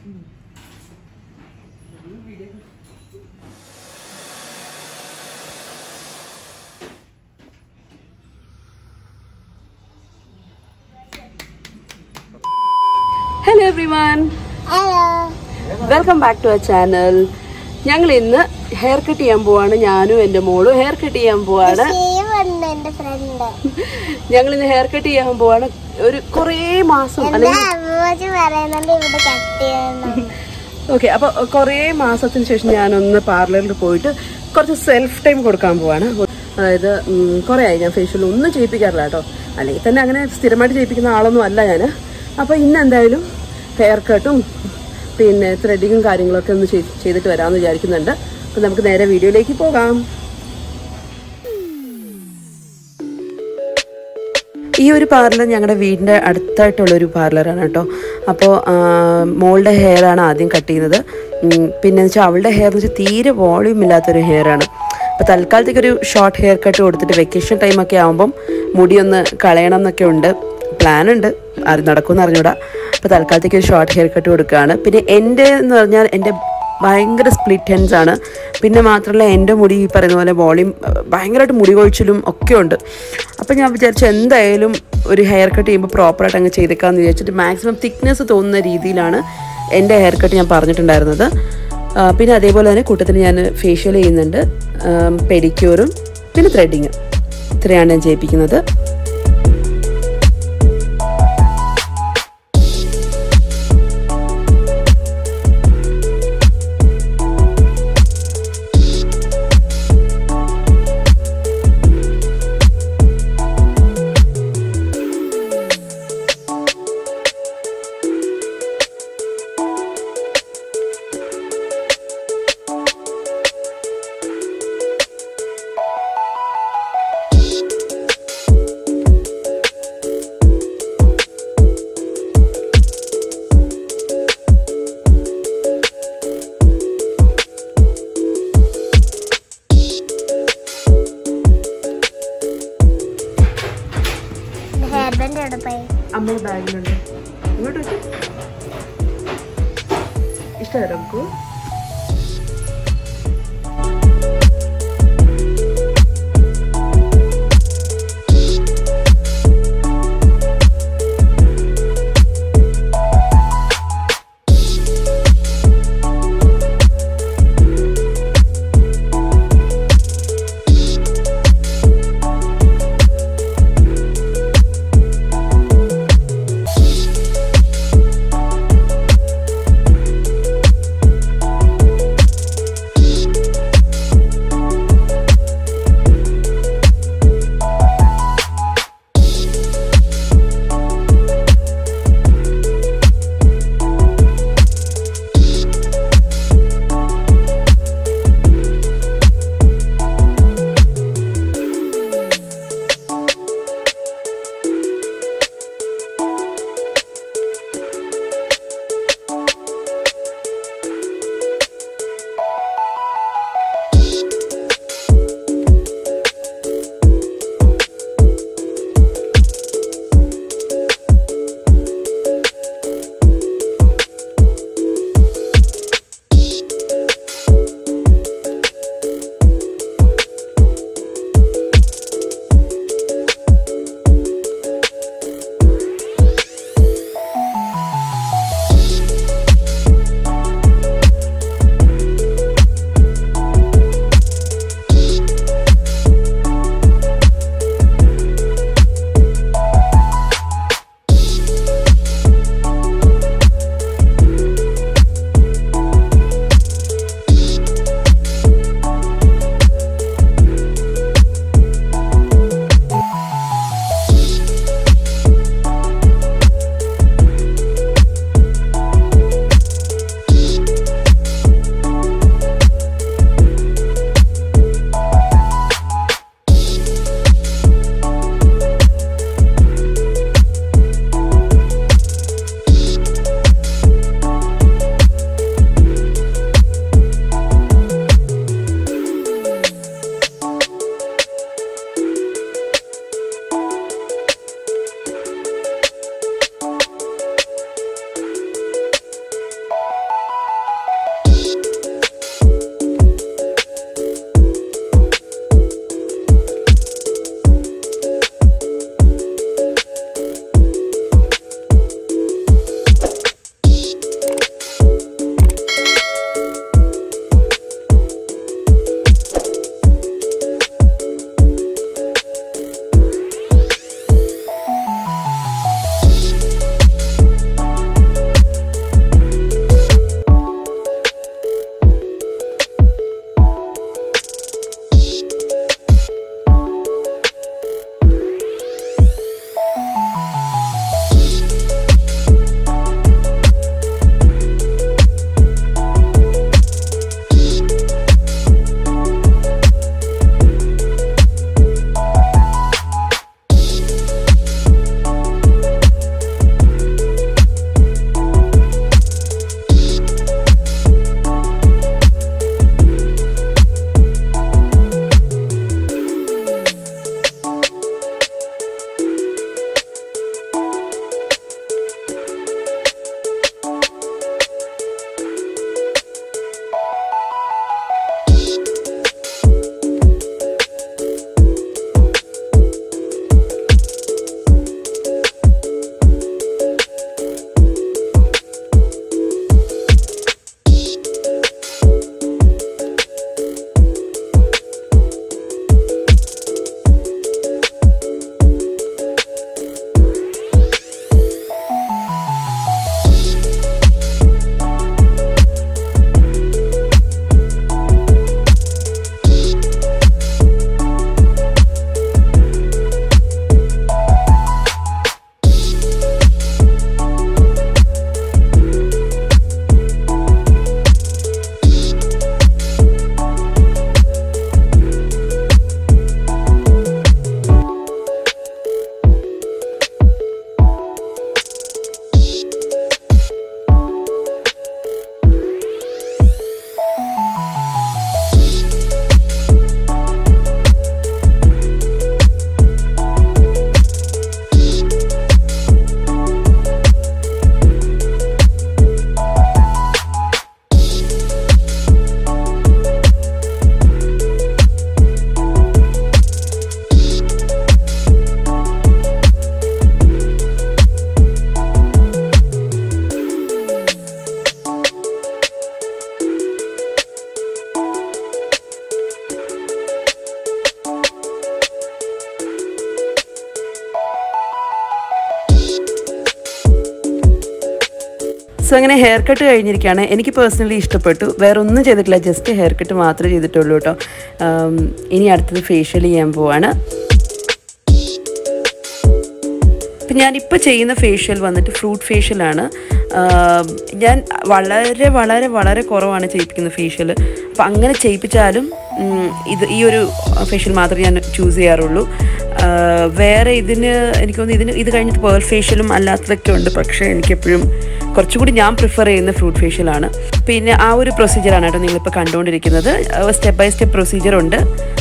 hello everyone welcome back to our channel ഞങ്ങൾ ഇന്ന് hair cut ചെയ്യാൻ പോവാണ് ഞാനും എൻ്റെ മോളും ഹെയർ കട്ട് ചെയ്യാൻ പോവാണ് ഉണ്ട് എന്റെ ഫ്രണ്ട് ഞങ്ങൾ ഇന്ന് ഹെയർ കട്ട് ചെയ്യാൻ പോവാണ് ഒരു കുറേ മാസം എന്താ അല്ലെങ്കിൽ അമ്മൂമ്മച്ചി പറയുന്നുണ്ട് ഇവിടെ കട്ട് ചെയ്യണം ഓക്കെ അപ്പൊ കുറേ മാസത്തിന് ശേഷം ഞാനൊന്ന് പാർലറിൽ പോയിട്ട് കുറച്ച് സെൽഫ് ടൈം കൊടുക്കാൻ പോവാണ് അതായത് ഉം, കുറേ ആയി ഞാൻ ഫേഷ്യൽ ഒന്നും ചെയ്യിപ്പിക്കാറില്ല കേട്ടോ അല്ലെങ്കിൽ തന്നെ അങ്ങനെ സ്ഥിരമായിട്ട് ചെയ്യിപ്പിക്കുന്ന ആളൊന്നും അല്ല ഞാൻ അപ്പൊ ഇന്ന് എന്തായാലും ഹെയർ കട്ടും പിന്നെ ത്രെഡിങ്ങും കാര്യങ്ങളൊക്കെ ഒന്ന് ചെയ്- ചെയ്തിട്ട് വരാമെന്ന് വിചാരിക്കുന്നുണ്ട് അപ്പൊ നമുക്ക് നേരെ വീഡിയോയിലേക്ക് പോകാം ഈ ഒരു പാർലർ ഞങ്ങളുടെ വീടിൻ്റെ അടുത്തായിട്ടുള്ള ഒരു പാർലറാണ് കേട്ടോ അപ്പോൾ മോളുടെ ഹെയർ ആണ് ആദ്യം കട്ട് ചെയ്യുന്നത് ഉം, പിന്നെ വെച്ചാൽ അവളുടെ ഹെയർ എന്ന് വെച്ചാൽ തീരെ വോളിയൂം ഇല്ലാത്തൊരു ഹെയർ ആണ് അപ്പോൾ തൽക്കാലത്തേക്ക് ഒരു ഷോർട്ട് ഹെയർ കട്ട് കൊടുത്തിട്ട് വെക്കേഷൻ ടൈമൊക്കെ ആകുമ്പം മുടിയൊന്ന് കളയണം എന്നൊക്കെ ഉണ്ട് പ്ലാൻ ഉണ്ട് അത് നടക്കുമെന്ന് അറിഞ്ഞൂടാ അപ്പോൾ തൽക്കാലത്തേക്ക് ഒരു ഷോർട്ട് ഹെയർ കട്ട് കൊടുക്കുകയാണ് പിന്നെ എൻ്റെ എന്ന് പറഞ്ഞാൽ എൻ്റെ ഭയങ്കര സ്പ്ലിറ്റ് ഹെൻസ് ആണ് പിന്നെ മാത്രമല്ല എൻ്റെ മുടി ഈ പറയുന്ന പോലെ വോളിയം ഭയങ്കരമായിട്ട് മുടി കൊഴിച്ചിലും ഒക്കെ ഉണ്ട് അപ്പം ഞാൻ വിചാരിച്ചു എന്തായാലും ഒരു ഹെയർ കട്ട് ചെയ്യുമ്പോൾ പ്രോപ്പറായിട്ട് അങ്ങ് ചെയ്തേക്കാമെന്ന് വിചാരിച്ചിട്ട് മാക്സിമം തിക്നെസ് തോന്നുന്ന രീതിയിലാണ് എൻ്റെ ഹെയർ കട്ട് ഞാൻ പറഞ്ഞിട്ടുണ്ടായിരുന്നത് ആ, പിന്നെ അതേപോലെ തന്നെ കൂട്ടത്തിന് ഞാൻ ഫേഷ്യൽ ചെയ്യുന്നുണ്ട് പെഡിക്യൂറും പിന്നെ ത്രെഡിങ്ങും ഇത്രയാണ് ഞാൻ ചെയ്യിപ്പിക്കുന്നത് ഹെയർ ബാൻഡ് എവിടെ പോയി അമ്മ ബാഗിലുണ്ട് ഇങ്ങോട്ട് വെച്ചു ഇഷ്ടമായോ നമുക്ക് സോ അങ്ങനെ ഹെയർ കട്ട് കഴിഞ്ഞിരിക്കുകയാണ് എനിക്ക് പേഴ്സണലി ഇഷ്ടപ്പെട്ടു വേറെ ഒന്നും ചെയ്തിട്ടില്ല ജസ്റ്റ് ഹെയർ കട്ട് മാത്രമേ ചെയ്തിട്ടുള്ളൂ കേട്ടോ ആം, ഇനി അടുത്തത് ഫേഷ്യൽ ചെയ്യാൻ പോവാണ് ഇപ്പം ഞാനിപ്പോൾ ചെയ്യുന്ന ഫേഷ്യൽ വന്നിട്ട് ഫ്രൂട്ട് ഫേഷ്യലാണ് ഞാൻ വളരെ വളരെ വളരെ കുറവാണ് ചെയ്യിപ്പിക്കുന്ന ഫേഷ്യൽ അപ്പം അങ്ങനെ ചെയ്യിപ്പിച്ചാലും ഉം, ഇത് ഈ ഒരു ഫേഷ്യൽ മാത്രമേ ഞാൻ ചൂസ് ചെയ്യാറുള്ളൂ ആ, വേറെ ഇതിന് എനിക്ക് തോന്നുന്നു ഇതിന് ഇത് കഴിഞ്ഞിട്ട് പേൾ ഫേഷ്യലും അല്ലാത്തതൊക്കെ ഉണ്ട് പക്ഷേ എനിക്കെപ്പോഴും കുറച്ചുകൂടി ഞാൻ പ്രിഫർ ചെയ്യുന്ന ഫ്രൂട്ട് ഫേഷ്യലാണ് പിന്നെ ആ ഒരു പ്രൊസീജിയറാണ് കേട്ടോ നിങ്ങളിപ്പോൾ കണ്ടുകൊണ്ടിരിക്കുന്നത് സ്റ്റെപ്പ് ബൈ സ്റ്റെപ്പ് പ്രൊസീജിയർ ഉണ്ട്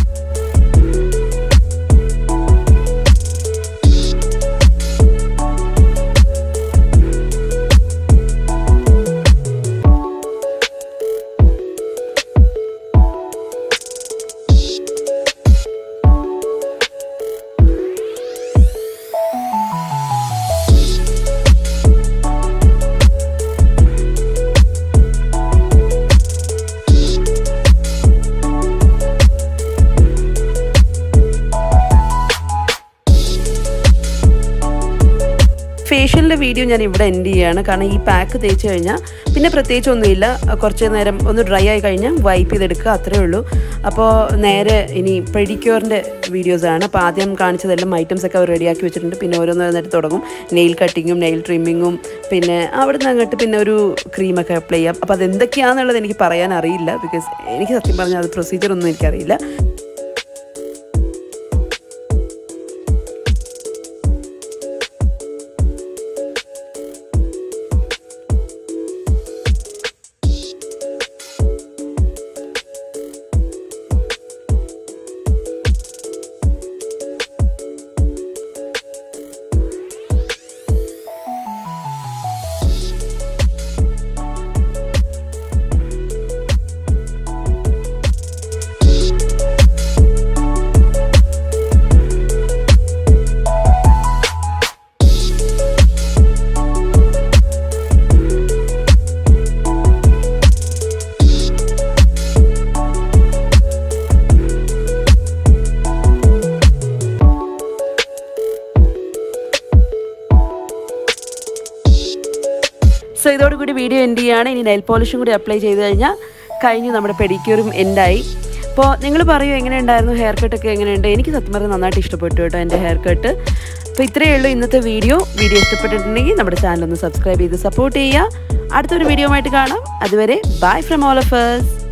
ഫേഷ്യലിൻ്റെ വീഡിയോ ഞാൻ ഇവിടെ എൻഡ് ചെയ്യാണ് കാരണം ഈ പാക്ക് തേച്ച് കഴിഞ്ഞാൽ പിന്നെ പ്രത്യേകിച്ച് ഒന്നുമില്ല കുറച്ച് നേരം ഒന്ന് ഡ്രൈ ആയി കഴിഞ്ഞാൽ വൈപ്പ് ചെയ്തെടുക്കുക അത്രേ ഉള്ളൂ അപ്പോൾ നേരെ ഇനി പെഡിക്യൂറിൻ്റെ വീഡിയോസാണ് അപ്പോൾ ആദ്യം കാണിച്ചതെല്ലാം ഐറ്റംസ് ഒക്കെ റെഡിയാക്കി വെച്ചിട്ടുണ്ട് പിന്നെ ഓരോന്നോരോന്നായിട്ട് തുടങ്ങും നെയിൽ കട്ടിങ്ങും നെയിൽ ട്രിമ്മിങ്ങും പിന്നെ അവിടെ നിന്ന് അങ്ങോട്ട് പിന്നെ ഒരു ക്രീമൊക്കെ അപ്ലൈ ചെയ്യാം അപ്പോൾ അതെന്തൊക്കെയാണെന്നുള്ളത് എനിക്ക് പറയാൻ അറിയില്ല ബിക്കോസ് എനിക്ക് സത്യം പറഞ്ഞാൽ അത് പ്രൊസീജിയർ ഒന്നും എനിക്കറിയില്ല സോ ഇതോടുകൂടി വീഡിയോ എൻഡ് ചെയ്യാണ് ഇനി നെയിൽ പോളിഷും കൂടി അപ്ലൈ ചെയ്ത് കഴിഞ്ഞാൽ കഴിഞ്ഞു നമ്മുടെ പെഡിക്യൂറും എൻഡായി അപ്പോൾ നിങ്ങൾ പറയൂ എങ്ങനെ ഉണ്ടായിരുന്നു ഹെയർ കട്ടൊക്കെ എങ്ങനെയുണ്ട് എനിക്ക് സത്യം പറഞ്ഞാൽ നന്നായിട്ട് ഇഷ്ടപ്പെട്ടു കേട്ടോ എൻ്റെ ഹെയർ കട്ട് അപ്പോൾ ഇത്രയേ ഉള്ളൂ ഇന്നത്തെ വീഡിയോ വീഡിയോ ഇഷ്ടപ്പെട്ടിട്ടുണ്ടെങ്കിൽ നമ്മുടെ ചാനൽ ഒന്ന് സബ്സ്ക്രൈബ് ചെയ്ത് സപ്പോർട്ട് ചെയ്യുക അടുത്തൊരു വീഡിയോ ആയിട്ട് കാണാം അതുവരെ bye from all of us